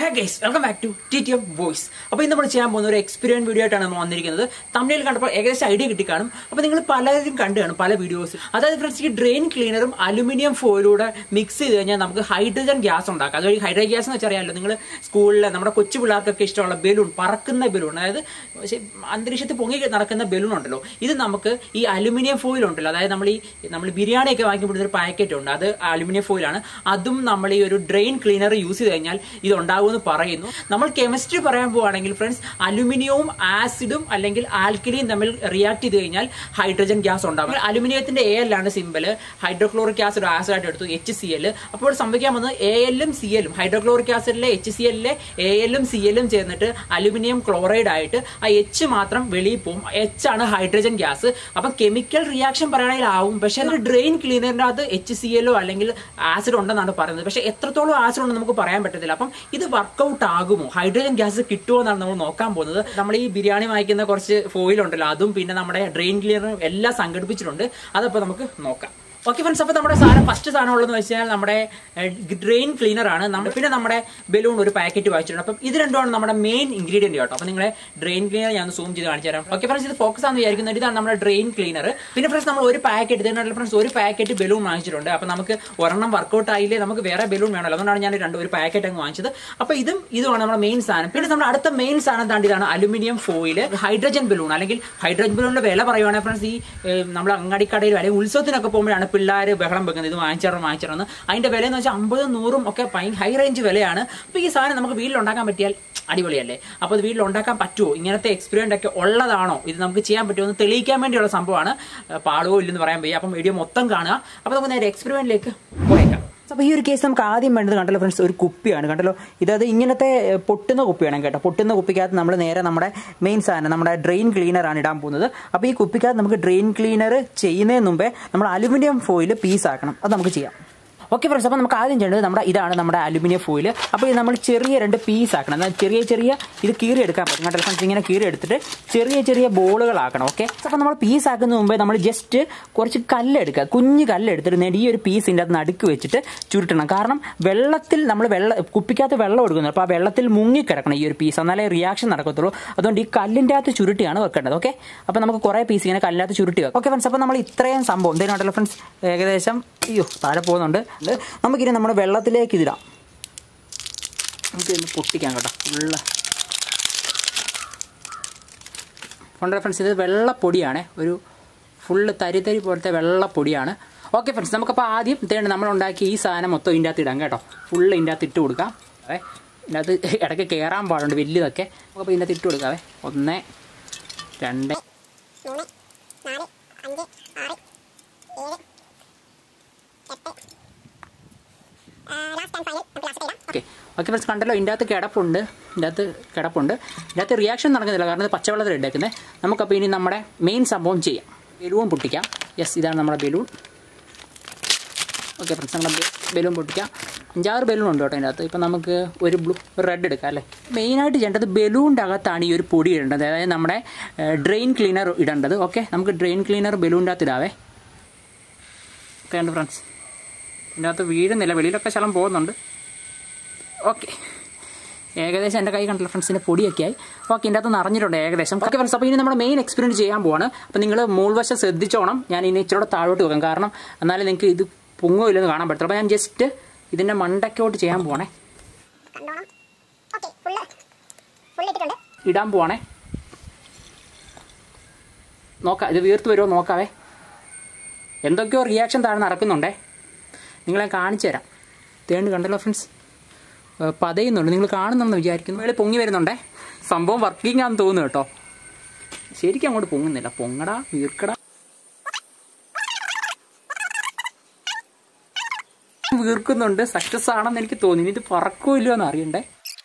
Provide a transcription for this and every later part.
hey guys welcome back to T T M voice അപ്പോൾ ഇന്ന് നമ്മൾ ചെയ്യാൻ പോകുന്ന ഒരു എക്സ്പീരിയൻസ് വീഡിയോ ആയിട്ടാണ് നമ്മൾ വന്നിരിക്കുന്നത് തമിഴിൽ കണ്ടപ്പോൾ ഏകദേശം ഐഡിയ കിട്ടി കാണും അപ്പോൾ നിങ്ങൾ പലരും കണ്ടു കാണും പല വീഡിയോസ് അതായത് ഫ്രണ്ട്സ് ഈ ഡ്രെയിൻ ക്ലീനറും അലുമിനിയം ഫോയിലൂടെ മിക്സ് ചെയ്ത് കഴിഞ്ഞാൽ നമുക്ക് ഹൈഡ്രജൻ ഗ്യാസ് ഉണ്ടാക്കാം അതുവഴി ഹൈഡ്രജൻ ഗ്യാസ് എന്ന് വെച്ചാൽ അറിയാമല്ലോ നിങ്ങൾ സ്കൂളിൽ നമ്മുടെ കൊച്ചു പിള്ളേർക്കൊക്കെ ഇഷ്ടമുള്ള ബലൂൺ പറക്കുന്ന ബലൂൺ അതായത് പക്ഷേ അന്തരീക്ഷത്തിൽ പൊങ്ങി നടക്കുന്ന ബലൂൺ ഉണ്ടല്ലോ ഇത് നമുക്ക് ഈ അലുമിനിയം ഫോയിൽ ഉണ്ടല്ലോ അതായത് നമ്മൾ ഈ നമ്മൾ ബിരിയാണിയൊക്കെ വാങ്ങിക്കുമ്പോൾ ഒരു പാക്കറ്റ് ഉണ്ട് അത് അലുമിനിയം ഫോയിലാണ് അതും നമ്മൾ ഈ ഒരു ഡ്രെയിൻ ക്ലീനർ യൂസ് ചെയ്ത് കഴിഞ്ഞാൽ ഇത് ഉണ്ടാകുമെന്ന് പറയുന്നു നമ്മൾ കെമിസ്ട്രി പറയാൻ പോവുകയാണെങ്കിൽ ഫ്രണ്ട്സ് അലുമിനിയവും ആസിഡും അല്ലെങ്കിൽ ആൽക്കലിയും തമ്മിൽ റിയാക്ട് ചെയ്ത് കഴിഞ്ഞാൽ ഹൈഡ്രജൻ ഗ്യാസ് ഉണ്ടാകും അലുമിനിയത്തിന്റെ എ എല്ലാണ് സിമ്പിൾ ഹൈഡ്രോക്ലോറിക് ആസിഡ് ആസിഡ് ആയിട്ട് എടുത്തു എച്ച് സി എൽ അപ്പോൾ സംഭവിക്കാൻ വന്നത് എ എല്ലും സി എല്ലും ഹൈഡ്രോക്ലോറിക് ആസിഡിലെ എച്ച് സി എല്ലിലെ എ എല്ലും സി എല്ലും ചേർന്നിട്ട് അലുമിനിയം ക്ലോറൈഡ് ആയിട്ട് ആ എച്ച് മാത്രം വെളിയിൽ പോകും എച്ച് ആണ് ഹൈഡ്രജൻ ഗ്യാസ് അപ്പം കെമിക്കൽ റിയാക്ഷൻ പറയുകയാണെങ്കിൽ ആവും പക്ഷെ ഒരു ഡ്രെയിൻ ക്ലീനറിന്റെ അത് എച്ച് സി എല്ലോ അല്ലെങ്കിൽ ആസിഡ് ഉണ്ടെന്നാണ് പറയുന്നത് പക്ഷെ എത്രത്തോളം ആസിഡ് ഉണ്ടെന്ന് നമുക്ക് പറയാൻ പറ്റത്തില്ല അപ്പം ഇത് വർക്കൗട്ട് ആകുമോ ഹൈഡ്രജൻ ഗ്യാസ് കിട്ടുമോ എന്നാണ് നമ്മൾ നോക്കാൻ പോകുന്നത് നമ്മൾ ഈ ബിരിയാണി വാങ്ങിക്കുന്ന കുറച്ച് ഫോയിൽ ഉണ്ടല്ലോ അതും പിന്നെ നമ്മുടെ ഡ്രെയിൻ ക്ലീനറും എല്ലാം സംഘടിപ്പിച്ചിട്ടുണ്ട് അതപ്പോൾ നമുക്ക് നോക്കാം ഓക്കെ ഫ്രണ്ട്സ് അപ്പോൾ നമ്മുടെ സാധനം ഫസ്റ്റ് സാധനം ഉള്ളതെന്ന് വെച്ചാൽ നമ്മുടെ ഡ്രെയിൻ ക്ലീനർ ആണ് നമ്മൾ പിന്നെ നമ്മുടെ ബലൂൺ ഒരു പാക്കറ്റ് വാങ്ങിച്ചിട്ടുണ്ട് അപ്പം ഇത് രണ്ടുമാണ് നമ്മുടെ മെയിൻ ഇൻഗ്രീഡിയൻറ്റ് കേട്ടോ അപ്പോൾ നിങ്ങളെ ഡ്രെയിൻ ക്ലീനർ ഞാൻ സൂം ചെയ്ത് കാണിച്ചു തരാം ഓക്കെ ഫ്രണ്ട്സ് ഇത് ഫോക്കസ് ആണെന്ന് വിചാരിക്കുന്നത് ഇതാണ് നമ്മുടെ ഡ്രെയിൻ ക്ലീനർ പിന്നെ ഫ്രണ്ട്സ് നമ്മൾ ഒരു പാക്കറ്റ് ഇതിനുള്ള ഫ്രണ്ട്സ് ഒരു പാക്കറ്റ് ബലൂൺ വാങ്ങിച്ചിട്ടുണ്ട് അപ്പോൾ നമുക്ക് ഒരെണ്ണം വർക്കൗട്ട് ആയില്ലേ നമുക്ക് വേറെ ബലൂൺ വേണമല്ലോ അതുകൊണ്ടാണ് ഞാൻ രണ്ട് ഒരു പാക്കറ്റ് അങ്ങ് വാങ്ങിച്ചത് അപ്പോൾ ഇതും ഇതുമാണ് നമ്മുടെ മെയിൻ സാധനം പിന്നെ നമ്മുടെ അടുത്ത മെയിൻ സാധനം താണ്ടി ഇതാണ് അലുമിനിയം ഫോയിൽ ഹൈഡ്രജൻ ബലൂൺ അല്ലെങ്കിൽ ഹൈഡ്രജൻ ബലൂണിന്റെ വില പറയുവാണെങ്കിൽ ഫ്രണ്ട്സ് ഈ നമ്മൾ അങ്ങാടിക്കടയിൽ അല്ലെങ്കിൽ ഉത്സവത്തിനൊക്കെ പോകുമ്പോഴാണ് പിള്ളേർ ബഹളം വെക്കുന്നത് ഇത് വാങ്ങിച്ചറണം വാങ്ങിച്ചറന്ന് അതിന്റെ വില എന്ന് വെച്ചാൽ അമ്പതും നൂറും ഒക്കെ ഹൈ റേഞ്ച് വിലയാണ് അപ്പോൾ ഈ സാധനം നമുക്ക് വീട്ടിൽ ഉണ്ടാക്കാൻ പറ്റിയാൽ അടിപൊളിയല്ലേ അപ്പോൾ ഇത് വീട്ടിൽ ഉണ്ടാക്കാൻ പറ്റുമോ ഇങ്ങനത്തെ എക്സ്പീരിയൻസ് ഒക്കെ ഉള്ളതാണോ ഇത് നമുക്ക് ചെയ്യാൻ പറ്റുമോ എന്ന് തെളിയിക്കാൻ വേണ്ടിയുള്ള സംഭവമാണ് പാടുവോ ഇല്ലെന്ന് പറയാൻ വയ്യ അപ്പം വീഡിയോ മൊത്തം കാണുക അപ്പോൾ നമുക്ക് നേരെ എക്സ്പെരിമെന്റിലേക്ക് പോയേക്കാം അപ്പോൾ ഈ ഒരു കേസ് നമുക്ക് ആദ്യം വേണ്ടത് കണ്ടല്ലോ ഫ്രണ്ട്സ് ഒരു കുപ്പിയാണ് കണ്ടല്ലോ ഇതത് ഇങ്ങനത്തെ പൊട്ടുന്ന കുപ്പിയാണ് കേട്ടോ പൊട്ടുന്ന കുപ്പിക്കകത്ത് നമ്മൾ നേരെ നമ്മുടെ മെയിൻ സാധനം നമ്മുടെ ഡ്രെയിൻ ക്ലീനറാണ് ഇടാൻ പോകുന്നത് അപ്പോൾ ഈ കുപ്പിക്കകത്ത് നമുക്ക് ഡ്രെയിൻ ക്ലീനർ ചെയ്യുന്നതിന് മുമ്പേ നമ്മൾ അലുമിനിയം ഫോയിൽ പീസ് ആക്കണം അത് നമുക്ക് ചെയ്യാം ഓക്കെ ഫ്രണ്ട്സ് അപ്പോൾ നമുക്ക് ആദ്യം ചെയ്യേണ്ടത് നമ്മുടെ ഇതാണ് നമ്മുടെ അലുമിനിയം ഫോയിൽ അപ്പോൾ ഇത് നമ്മൾ ചെറിയ രണ്ട് പീസ് ആക്കണം എന്നാൽ ചെറിയ ചെറിയ ഇത് കീറി എടുക്കാൻ പറ്റും കേട്ടോ ഫ്രണ്ട്സ് ഇങ്ങനെ കീറി എടുത്തിട്ട് ചെറിയ ചെറിയ ബോളുകളാക്കണം ഓക്കെ അപ്പോൾ നമ്മൾ പീസ് ആക്കുന്ന മുമ്പേ നമ്മൾ ജസ്റ്റ് കുറച്ച് കല്ലെടുക്കുക കുഞ്ഞ് കല്ലെടുത്തിട്ട് നേടി ഈ ഒരു പീസിൻ്റെ അത് നടുക്ക് വെച്ചിട്ട് ചുരുട്ടണം കാരണം വെള്ളത്തിൽ നമ്മൾ വെള്ള കുപ്പിക്കകത്ത് വെള്ളം എടുക്കുന്നു അപ്പോൾ ആ വെള്ളത്തിൽ മുങ്ങിക്കിടക്കണം ഈ ഒരു പീസ് എന്നാലേ റിയാക്ഷൻ നടക്കത്തുള്ളൂ അതുകൊണ്ട് ഈ കല്ലിൻ്റെ അകത്ത് ചുരുട്ടിയാണ് വെക്കേണ്ടത് ഓക്കെ അപ്പോൾ നമുക്ക് കുറേ പീസ് ഇങ്ങനെ കല്ലിനകത്ത് ചുരുട്ടി വെക്കാം ഓക്കെ ഫ്രണ്ട്സ് അപ്പോൾ നമ്മൾ ഇത്രയും സംഭവം എന്തെങ്കിലും ഫ്രണ്ട്സ് ഏകദേശം അയ്യോ താഴെ പോകുന്നുണ്ട് നമുക്കിനി നമ്മുടെ വെള്ളത്തിലേക്ക് ഇതിടാം നമുക്കിതൊന്ന് പൊട്ടിക്കാം കേട്ടോ ഫുള്ള് കൊണ്ട് ഫ്രണ്ട്സ് ഇത് വെള്ളപ്പൊടിയാണ് ഒരു ഫുള്ള് തരി തരി പോലത്തെ വെള്ളപ്പൊടിയാണ് ഓക്കെ ഫ്രണ്ട്സ് നമുക്കപ്പോൾ ആദ്യം ഇതേണ്ട നമ്മൾ ഉണ്ടാക്കിയ ഈ സാധനം മൊത്തം ഇതിൻ്റെ അകത്ത് ഇടാം കേട്ടോ ഫുള്ള് ഇതിൻ്റെ അകത്ത് ഇട്ട് കൊടുക്കാം അതെ ഇതിൻ്റെ അകത്ത് ഇടയ്ക്ക് കയറാൻ പാടുണ്ട് വലിയതൊക്കെ നമുക്കപ്പോൾ ഇതിൻ്റെ അകത്ത് ഇട്ട് കൊടുക്കാവേ ഒന്ന് രണ്ട് മൂന്ന് നാല് അഞ്ച് ആറ് ഏഴ് എട്ട് ലാസ്റ്റ് ആൻഡ് ഫൈനൽ നമുക്ക് ലാസ്റ്റ് ഇടാം ഓക്കെ ഓക്കെ ഫ്രണ്ട്സ് കണ്ടല്ലോ ഇതിൻ്റെ അകത്ത് കിടപ്പുണ്ട് ഇതിൻ്റെ അകത്ത് കിടപ്പുണ്ട് ഇതിൻ്റെ അകത്ത് റിയാക്ഷൻ നടക്കുന്നില്ല കാരണം ഇത് പച്ചവെള്ളത്തിൽ ഇട്ടേക്കുന്നത് നമുക്കപ്പോൾ ഇനി നമ്മുടെ മെയിൻ സംഭവം ചെയ്യാം ബലൂൺ പൊട്ടിക്കാം യെസ് ഇതാണ് നമ്മുടെ ബലൂൺ ഓക്കെ ഫ്രണ്ട്സ് നമ്മുടെ ബലൂൺ പൊട്ടിക്കാം അഞ്ചാറ് ബലൂൺ ഉണ്ട് കേട്ടോ അതിൻ്റെ അകത്ത് ഇപ്പം നമുക്ക് ഒരു ബ്ലൂ റെഡ് എടുക്കാം അല്ലേ മെയിനായിട്ട് ചെയ്യേണ്ടത് ബലൂണിൻ്റെ അകത്താണ് ഈ ഒരു പൊടി ഇടേണ്ടത് അതായത് നമ്മുടെ ഡ്രെയിൻ ക്ലീനർ ഇടേണ്ടത് ഓക്കെ നമുക്ക് ഡ്രെയിൻ ക്ലീനർ ബലൂണിൻ്റെ അകത്ത് ഇടാവേ ഓക്കെ ഉണ്ട് ഫ്രണ്ട്സ് ഇതിൻ്റെ അകത്ത് വീഴുന്നില്ല വെളിയിലൊക്കെ ശലം പോകുന്നുണ്ട് ഓക്കെ ഏകദേശം എൻ്റെ കൈ കണ്ടല്ലോ ഫ്രണ്ട്സിൻ്റെ പൊടിയൊക്കെ ആയി ഓക്കെ ഇതിൻ്റെ അകത്ത് നിറഞ്ഞിട്ടുണ്ട് ഏകദേശം ഓക്കെ ഫ്രണ്ട്സ് അപ്പോൾ ഇനി നമ്മുടെ മെയിൻ എക്സ്പീരിയൻസ് ചെയ്യാൻ പോവാണ് അപ്പോൾ നിങ്ങൾ മൂൾവശം ശ്രദ്ധിച്ചോണം ഞാൻ ഇനി ഇച്ചിരി താഴോട്ട് വെക്കാം കാരണം എന്നാലേ നിങ്ങൾക്ക് ഇത് പൊങ്ങോ ഇല്ലെന്ന് കാണാൻ പറ്റുള്ളൂ അപ്പോൾ ഞാൻ ജസ്റ്റ് ഇതിൻ്റെ മണ്ടയ്ക്കോട്ട് ചെയ്യാൻ പോവാണേ കണ്ടോണം ഓക്കെ ഫുള്ള് ഫുള്ള് ഇട്ടിട്ടുണ്ട് ഇടാൻ പോവാണേ നോക്കാം ഇത് വീർത്ത് വരുമോ നോക്കാവേ എന്തൊക്കെയോ റിയാക്ഷൻ താഴെ നടക്കുന്നുണ്ടേ നിങ്ങളെ കാണിച്ചു തരാം തേണ്ട് കണ്ടല്ലോ ഫ്രണ്ട്സ് പതയുന്നുണ്ട് നിങ്ങൾ കാണുന്നെന്ന് വിചാരിക്കുന്നു മേളിൽ പൊങ്ങി വരുന്നുണ്ടേ സംഭവം വർക്കിംഗ് ആണെന്ന് തോന്നുന്നു കേട്ടോ ശരിക്കും അങ്ങോട്ട് പൊങ്ങുന്നില്ല പൊങ്ങടാ വീർക്കടാ വീർക്കുന്നുണ്ട് സക്സസ് ആണെന്ന് എനിക്ക് തോന്നി ഇനി ഇത് പറക്കോ ഇല്ലയോ എന്ന് അറിയണ്ടേ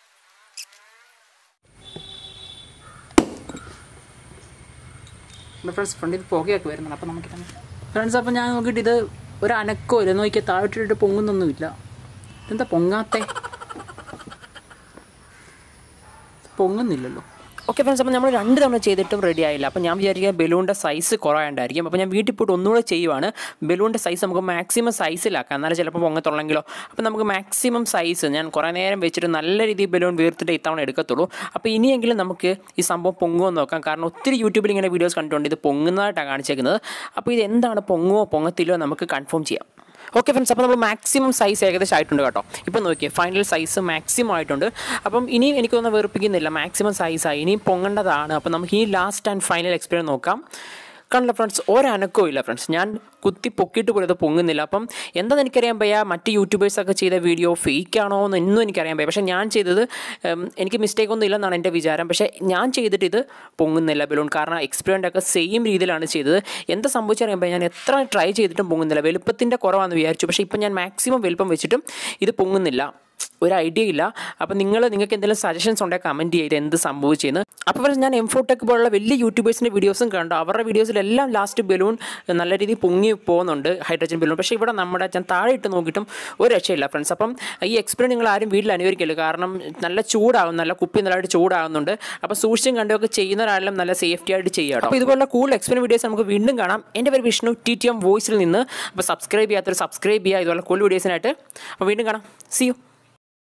ഫ്രണ്ട്സ് ഫ്രണ്ടിൽ പുകയൊക്കെ വരുന്നുണ്ട് അപ്പം നമുക്ക് ഫ്രണ്ട്സ് അപ്പം ഞാൻ നോക്കിയിട്ട് ഇത് ഒരു അനക്കോ ഇല്ല നോക്കിയാൽ താഴോട്ടിട്ട് പൊങ്ങുന്നൊന്നുമില്ല ഇതെന്താ പൊങ്ങാത്തെ പൊങ്ങുന്നില്ലല്ലോ ഓക്കെ ഫ്രണ്ട്സ് അപ്പോൾ നമ്മൾ രണ്ട് തവണ ചെയ്തിട്ടും റെഡി ആയില്ല അപ്പോൾ ഞാൻ വിചാരിക്കുക ബലൂണിൻ്റെ സൈസ് കുറവാണ്ടായിരിക്കും അപ്പോൾ ഞാൻ വീട്ടിൽ പോയിട്ട് ഒന്നുകൂടെ ചെയ്യുവാണ് ബലൂണിൻ്റെ സൈസ് നമുക്ക് മാക്സിമം സൈസിലാക്കാം എന്നാലും ചിലപ്പോൾ പൊങ്ങത്തുള്ളെങ്കിലോ അപ്പോൾ നമുക്ക് മാക്സിമം സൈസ് ഞാൻ കുറേ നേരം വെച്ചിട്ട് നല്ല രീതിയിൽ ബലൂൺ വീർത്തിട്ട് ഇത്തവണ എടുക്കത്തുള്ളൂ അപ്പോൾ ഇനിയെങ്കിലും നമുക്ക് ഈ സംഭവം പൊങ്ങുമോ എന്ന് നോക്കാം കാരണം ഒത്തിരി യൂട്യൂബിൽ ഇങ്ങനെ വീഡിയോസ് കണ്ടിട്ടുണ്ട് ഇത് പൊങ്ങുന്നതായിട്ടാണ് കാണിച്ചേക്കുന്നത് അപ്പോൾ ഇത് എന്താണ് പൊങ്ങുമോ പൊങ്ങത്തില്ലോ നമുക്ക് കൺഫേം ചെയ്യാം ഓക്കെ ഫ്രണ്ട്സ് അപ്പോൾ നമ്മൾ മാക്സിമം സൈസ് ഏകദേശം ആയിട്ടുണ്ട് കേട്ടോ ഇപ്പം നോക്കിയേ ഫൈനൽ സൈസ് മാക്സിമം ആയിട്ടുണ്ട് അപ്പം ഇനിയും എനിക്കൊന്നും വെറുപ്പിക്കുന്നില്ല മാക്സിമം സൈസായി ഇനിയും പൊങ്ങേണ്ടതാണ് അപ്പം നമുക്ക് ഈ ലാസ്റ്റ് ആൻഡ് ഫൈനൽ എക്സ്പീരിയൻസ് നോക്കാം കണ്ടില്ല ഫ്രണ്ട്സ് ഒരനക്കവും ഇല്ല ഫ്രണ്ട്സ് ഞാൻ കുത്തി പൊക്കിയിട്ട് പോലും ഇത് പൊങ്ങുന്നില്ല അപ്പം എന്താണെന്ന് എനിക്കറിയാൻ വയ്യ മറ്റ് യൂട്യൂബേഴ്സൊക്കെ ചെയ്ത വീഡിയോ ഫേക്ക് ആണോ എന്ന് എന്നും എനിക്കറിയാൻ വയ്യ പക്ഷേ ഞാൻ ചെയ്തത് ഉം, എനിക്ക് മിസ്റ്റേക്ക് ഒന്നും ഇല്ലെന്നാണ് എൻ്റെ വിചാരം പക്ഷേ ഞാൻ ചെയ്തിട്ട് ഇത് പൊങ്ങുന്നില്ല ബലൂൺ കാരണം എക്സ്പീരിയൻ്റ് ഒക്കെ സെയിം രീതിയിലാണ് ചെയ്തത് എന്താ സംഭവിച്ചറിയാൻ ഞാൻ എത്ര ട്രൈ ചെയ്തിട്ടും പൊങ്ങുന്നില്ല വലുപ്പത്തിൻ്റെ കുറവാണെന്ന് വിചാരിച്ചു പക്ഷേ ഇപ്പം ഞാൻ മാക്സിമം വലുപ്പം വെച്ചിട്ടും ഇത് പൊങ്ങുന്നില്ല ഒരു ഐഡിയ ഇല്ല അപ്പോൾ നിങ്ങൾ നിങ്ങൾക്ക് എന്തെങ്കിലും സജഷൻസ് ഉണ്ടെങ്കിൽ കമൻറ്റ് ചെയ്ത് എന്ത് സംഭവിച്ചെന്ന് അപ്പോൾ ഫ്രണ്ട്സ് ഞാൻ എംഫോടെക് പോലുള്ള വലിയ യൂട്യൂബേഴ്സിൻ്റെ വീഡിയോസും കണ്ടു അവരുടെ വീഡിയോസിലെല്ലാം ലാസ്റ്റ് ബലൂൺ നല്ല രീതിയിൽ പൊങ്ങി പോകുന്നുണ്ട് ഹൈഡ്രജൻ ബലൂൺ പക്ഷേ ഇവിടെ നമ്മുടെ ഞാൻ താഴെ ഇട്ട് നോക്കിയിട്ടും ഒരു രക്ഷയില്ല ഫ്രണ്ട്സ് അപ്പം ഈ എക്സ്പീരിയൻസ് നിങ്ങൾ ആരും വീട്ടിൽ അനുകരിക്കില്ല കാരണം നല്ല ചൂടാകും നല്ല കുപ്പി നല്ലതായിട്ട് ചൂടാകുന്നുണ്ട് അപ്പോൾ സൂക്ഷിച്ചും കണ്ടുമൊക്കെ ചെയ്യുന്ന ഒരാളും നല്ല സേഫ്റ്റി ആയിട്ട് ചെയ്യുക കേട്ടോ അപ്പോൾ ഇതുപോലുള്ള കൂടുതൽ എക്സ്പീരിയൻ വീഡിയോസ് നമുക്ക് വീണ്ടും കാണാം എൻ്റെ പേര് വിഷ്ണു ടി ടി എം വോയിസിൽ നിന്ന് അപ്പോൾ സബ്സ്ക്രൈബ് ചെയ്യാത്തൊരു സബ്സ്ക്രൈബ് ചെയ്യുക ഇതുപോലെ കൂടുതൽ വീഡിയോസിനായിട്ട് അപ്പോൾ വീണ്ടും കാണാം സി യു